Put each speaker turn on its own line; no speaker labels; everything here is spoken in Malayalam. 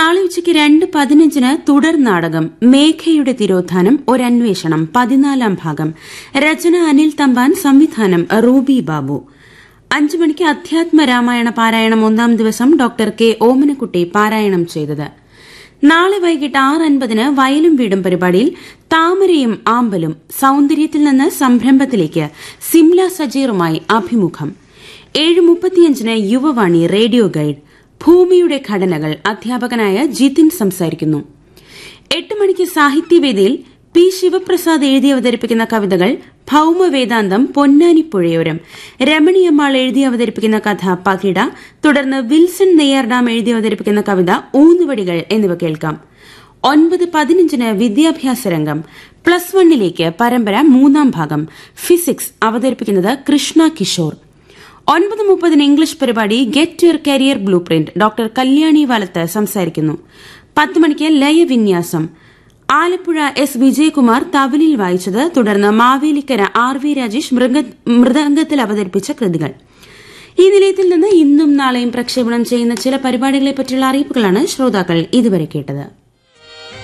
നാളെ ഉച്ചയ്ക്ക് രണ്ട് പതിനഞ്ചിന് തുടർ നാടകം മേഘയുടെ തിരോധാനം ഒരന്വേഷണം പതിനാലാം ഭാഗം രചന അനിൽ തമ്പാൻ സംവിധാനം റൂബി ബാബു അഞ്ചു മണിക്ക് അധ്യാത്മ രാമായണ പാരായണം ഒന്നാം ദിവസം ഡോക്ടർ കെ ഓമനക്കുട്ടി പാരായണം ചെയ്തത് നാളെ വൈകിട്ട് ആറ് അൻപതിന് വയലും വീടും പരിപാടിയിൽ താമരയും ആമ്പലും സൌന്ദര്യത്തിൽ നിന്ന് സംരംഭത്തിലേക്ക് സിംല സജീറുമായി അഭിമുഖം ഏഴ് മുപ്പത്തിയഞ്ചിന് യുവവാണി റേഡിയോ ഗൈഡ് ഭൂമിയുടെ ഘടനകൾ അധ്യാപകനായ ജിതിൻ സംസാരിക്കുന്നു എട്ട് മണിക്ക് സാഹിത്യവേദിയിൽ പി ശിവപ്രസാദ് എഴുതി അവതരിപ്പിക്കുന്ന കവിതകൾ ഭൌമവേദാന്തം പൊന്നാനിപ്പുഴയോരം രമണിയമ്മാൾ എഴുതി അവതരിപ്പിക്കുന്ന കഥ പകിട തുടർന്ന് വിൽസൺ നെയ്യാർഡാം എഴുതി അവതരിപ്പിക്കുന്ന കവിത ഊന്നുവടികൾ എന്നിവ കേൾക്കാം ഒൻപത് പതിനഞ്ചിന് വിദ്യാഭ്യാസ രംഗം പ്ലസ് വണ്ണിലേക്ക് പരമ്പര മൂന്നാം ഭാഗം ഫിസിക്സ് അവതരിപ്പിക്കുന്നത് കൃഷ്ണ കിഷോർ ഒൻപത് മുപ്പതിന് ഇംഗ്ലീഷ് പരിപാടി get your career blueprint doctor Kalyani വലത്ത് സംസാരിക്കുന്നു പത്ത് മണിക്ക് ലയവിന്യാസം ആലപ്പുഴ എസ് വിജയകുമാർ തവലിൽ വായിച്ചത് തുടർന്ന് മാവേലിക്കര ആർ വി രാജേഷ് മൃദംഗത്തിൽ അവതരിപ്പിച്ച കൃതികൾ ഈ നിലയത്തിൽ നിന്ന് ഇന്നും നാളെയും പ്രക്ഷേപണം ചെയ്യുന്ന ചില പരിപാടികളെപ്പറ്റിയുള്ള അറിയിപ്പുകളാണ് ശ്രോതാക്കൾ ഇതുവരെ കേട്ടത്